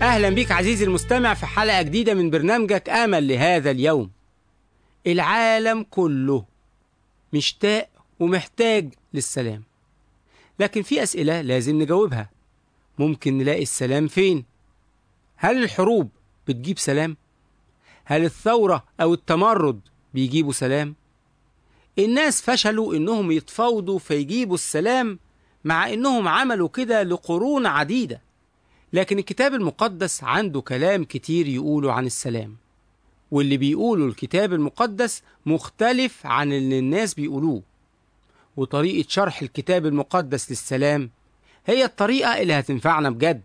أهلا بك عزيزي المستمع في حلقة جديدة من برنامجك آمل لهذا اليوم العالم كله مشتاق ومحتاج للسلام لكن في أسئلة لازم نجاوبها ممكن نلاقي السلام فين؟ هل الحروب بتجيب سلام؟ هل الثورة أو التمرد بيجيبوا سلام؟ الناس فشلوا إنهم يتفاوضوا فيجيبوا السلام مع إنهم عملوا كده لقرون عديدة لكن الكتاب المقدس عنده كلام كتير يقوله عن السلام واللي بيقوله الكتاب المقدس مختلف عن اللي الناس بيقولوه وطريقة شرح الكتاب المقدس للسلام هي الطريقة اللي هتنفعنا بجد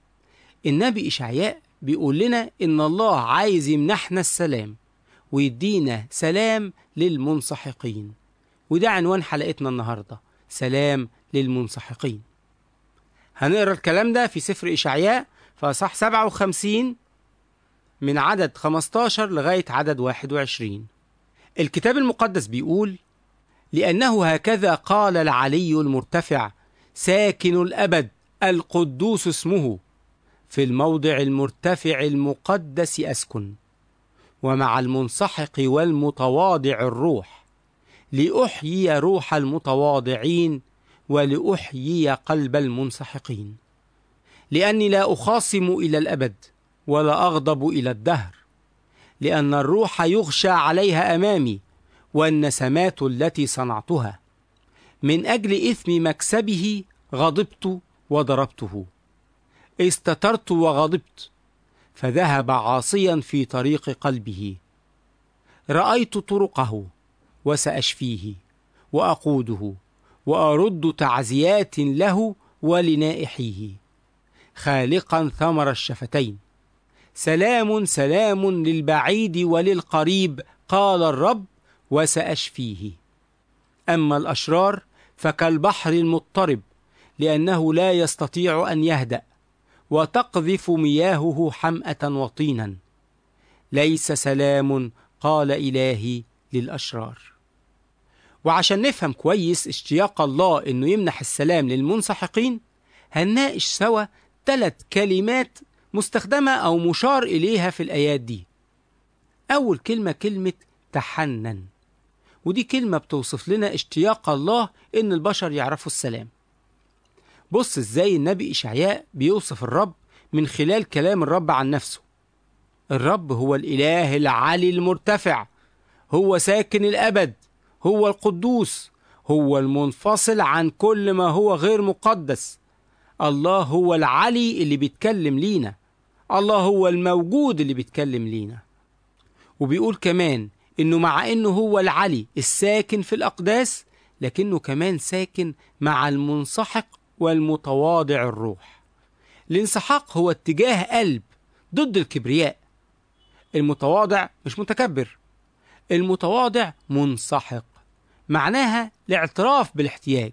النبي إشعياء بيقول لنا إن الله عايز يمنحنا السلام ويدينا سلام للمنسحقين وده عنوان حلقتنا النهاردة سلام للمنسحقين هنقرا الكلام ده في سفر إشعياء في أصح 57 من عدد 15 لغاية عدد 21 الكتاب المقدس بيقول لأنه هكذا قال العلي المرتفع ساكن الأبد القدوس اسمه في الموضع المرتفع المقدس أسكن ومع المنسحق والمتواضع الروح لأحيي روح المتواضعين ولأحيي قلب المنسحقين لأني لا أخاصم إلى الأبد ولا أغضب إلى الدهر لأن الروح يغشى عليها أمامي والنسمات التي صنعتها من أجل إثم مكسبه غضبت وضربته استترت وغضبت فذهب عاصيا في طريق قلبه رأيت طرقه وسأشفيه وأقوده وأرد تعزيات له ولنائحيه خالقا ثمر الشفتين سلام سلام للبعيد وللقريب قال الرب وسأشفيه أما الأشرار فكالبحر المضطرب لأنه لا يستطيع أن يهدأ وتقذف مياهه حمأة وطينا ليس سلام قال إلهي للأشرار وعشان نفهم كويس اشتياق الله انه يمنح السلام للمنسحقين هنناقش سوا ثلاث كلمات مستخدمة أو مشار إليها في الآيات دي أول كلمة كلمة تحنن ودي كلمة بتوصف لنا اشتياق الله إن البشر يعرفوا السلام بص إزاي النبي إشعياء بيوصف الرب من خلال كلام الرب عن نفسه الرب هو الإله العلي المرتفع هو ساكن الأبد هو القدوس هو المنفصل عن كل ما هو غير مقدس الله هو العلي اللي بيتكلم لينا الله هو الموجود اللي بيتكلم لينا وبيقول كمان انه مع انه هو العلي الساكن في الاقداس لكنه كمان ساكن مع المنسحق والمتواضع الروح الانسحاق هو اتجاه قلب ضد الكبرياء المتواضع مش متكبر المتواضع منسحق معناها الاعتراف بالاحتياج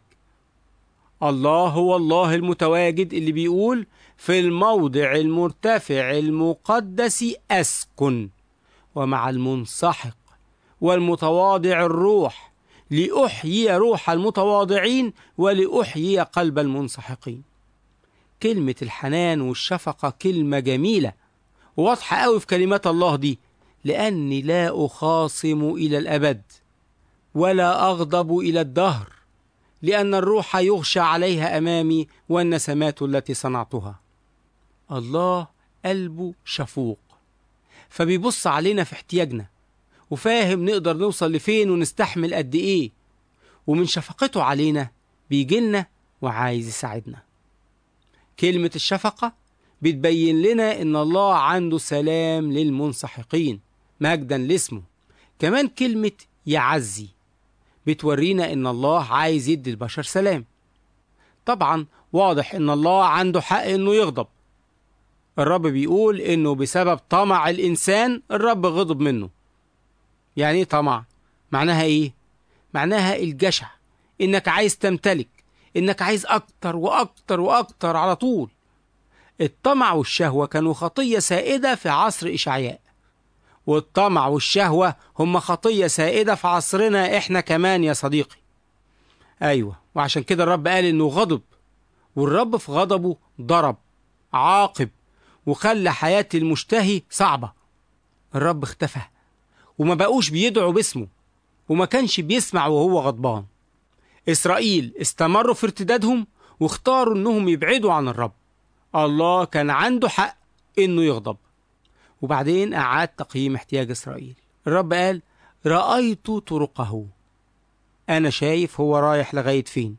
الله هو الله المتواجد اللي بيقول في الموضع المرتفع المقدس أسكن ومع المنسحق والمتواضع الروح لأحيي روح المتواضعين ولأحيي قلب المنسحقين كلمة الحنان والشفقة كلمة جميلة وواضحة قوي في كلمات الله دي لأني لا أخاصم إلى الأبد ولا أغضب إلى الدهر لأن الروح يغشى عليها أمامي والنسمات التي صنعتها الله قلبه شفوق فبيبص علينا في احتياجنا وفاهم نقدر نوصل لفين ونستحمل قد إيه ومن شفقته علينا بيجيلنا وعايز يساعدنا كلمة الشفقة بتبين لنا إن الله عنده سلام للمنسحقين مجدا لاسمه كمان كلمة يعزي بتورينا إن الله عايز يدي البشر سلام طبعا واضح إن الله عنده حق إنه يغضب الرب بيقول إنه بسبب طمع الإنسان الرب غضب منه يعني إيه طمع؟ معناها إيه؟ معناها الجشع إنك عايز تمتلك إنك عايز أكتر وأكتر وأكتر على طول الطمع والشهوة كانوا خطية سائدة في عصر إشعياء والطمع والشهوة هم خطية سائدة في عصرنا إحنا كمان يا صديقي أيوة وعشان كده الرب قال إنه غضب والرب في غضبه ضرب عاقب وخلى حياة المشتهي صعبة الرب اختفى وما بقوش بيدعوا باسمه وما كانش بيسمع وهو غضبان إسرائيل استمروا في ارتدادهم واختاروا إنهم يبعدوا عن الرب الله كان عنده حق إنه يغضب وبعدين أعاد تقييم احتياج إسرائيل الرب قال رأيت طرقه أنا شايف هو رايح لغاية فين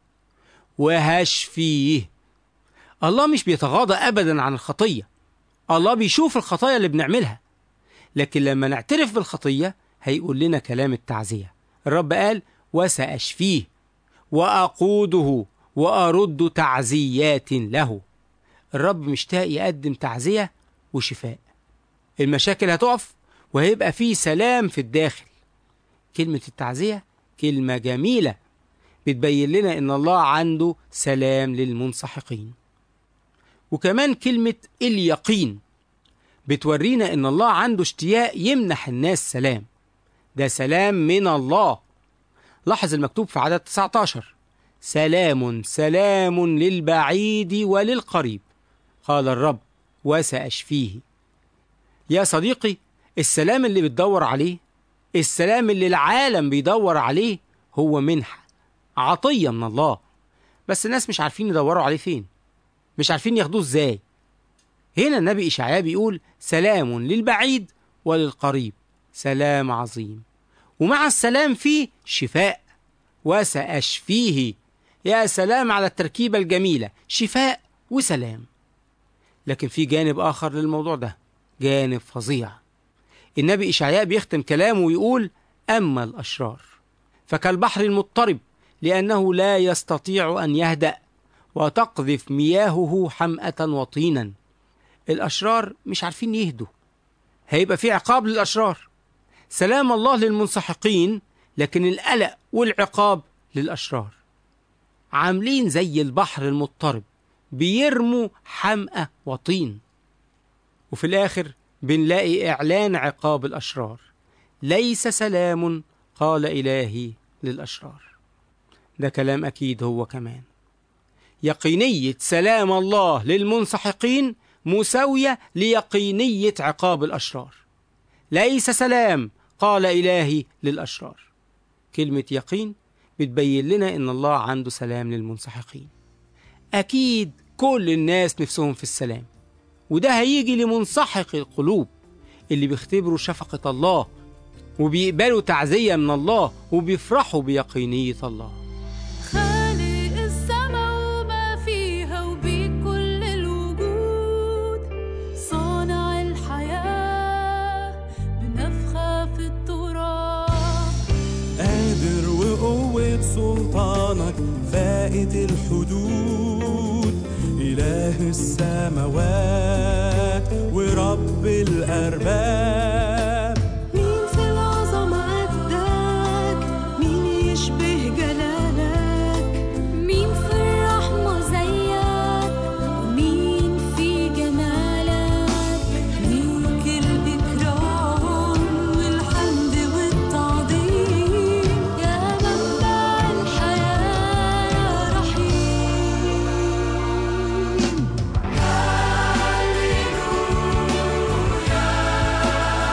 وهشفيه الله مش بيتغاضى أبدا عن الخطية الله بيشوف الخطايا اللي بنعملها لكن لما نعترف بالخطية هيقول لنا كلام التعزية الرب قال وسأشفيه وأقوده وأرد تعزيات له الرب مشتاق يقدم تعزية وشفاء المشاكل هتقف وهيبقى فيه سلام في الداخل كلمة التعزية كلمة جميلة بتبين لنا إن الله عنده سلام للمنسحقين وكمان كلمة اليقين بتورينا إن الله عنده اشتياق يمنح الناس سلام ده سلام من الله لاحظ المكتوب في عدد 19 سلام سلام للبعيد وللقريب قال الرب وسأشفيه يا صديقي السلام اللي بتدور عليه السلام اللي العالم بيدور عليه هو منحة عطية من الله بس الناس مش عارفين يدوروا عليه فين مش عارفين ياخدوه ازاي هنا النبي إشعياء بيقول سلام للبعيد وللقريب سلام عظيم ومع السلام فيه شفاء وسأشفيه يا سلام على التركيبة الجميلة شفاء وسلام لكن في جانب آخر للموضوع ده جانب فظيع النبي إشعياء بيختم كلامه ويقول أما الأشرار فكالبحر المضطرب لأنه لا يستطيع أن يهدأ وتقذف مياهه حمأة وطينا الأشرار مش عارفين يهدوا هيبقى في عقاب للأشرار سلام الله للمنسحقين لكن القلق والعقاب للأشرار عاملين زي البحر المضطرب بيرموا حمأة وطين وفي الآخر بنلاقي إعلان عقاب الأشرار ليس سلام قال إلهي للأشرار ده كلام أكيد هو كمان يقينية سلام الله للمنسحقين مساوية ليقينية عقاب الأشرار ليس سلام قال إلهي للأشرار كلمة يقين بتبين لنا إن الله عنده سلام للمنسحقين أكيد كل الناس نفسهم في السلام وده هيجي لمنسحق القلوب اللي بيختبروا شفقة الله وبيقبلوا تعزية من الله وبيفرحوا بيقينية الله خالق السما وما فيها وبكل الوجود صانع الحياة بنفخة في التراب قادر وقوة سلطانك فائت الحدود إله السماوات ورب الأرباب مين في العظمة قدك مين يشبه جلالك مين في الرحمة زيك ومين في جمالك ليك الإكرام والحمد والتعظيم يا منبع الحياة يا رحيم هاليلويا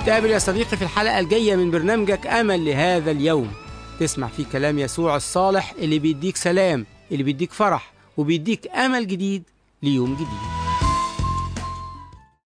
نتقابل يا صديقي في الحلقة الجاية من برنامجك أمل لهذا اليوم تسمع فيه كلام يسوع الصالح اللي بيديك سلام اللي بيديك فرح وبيديك أمل جديد ليوم جديد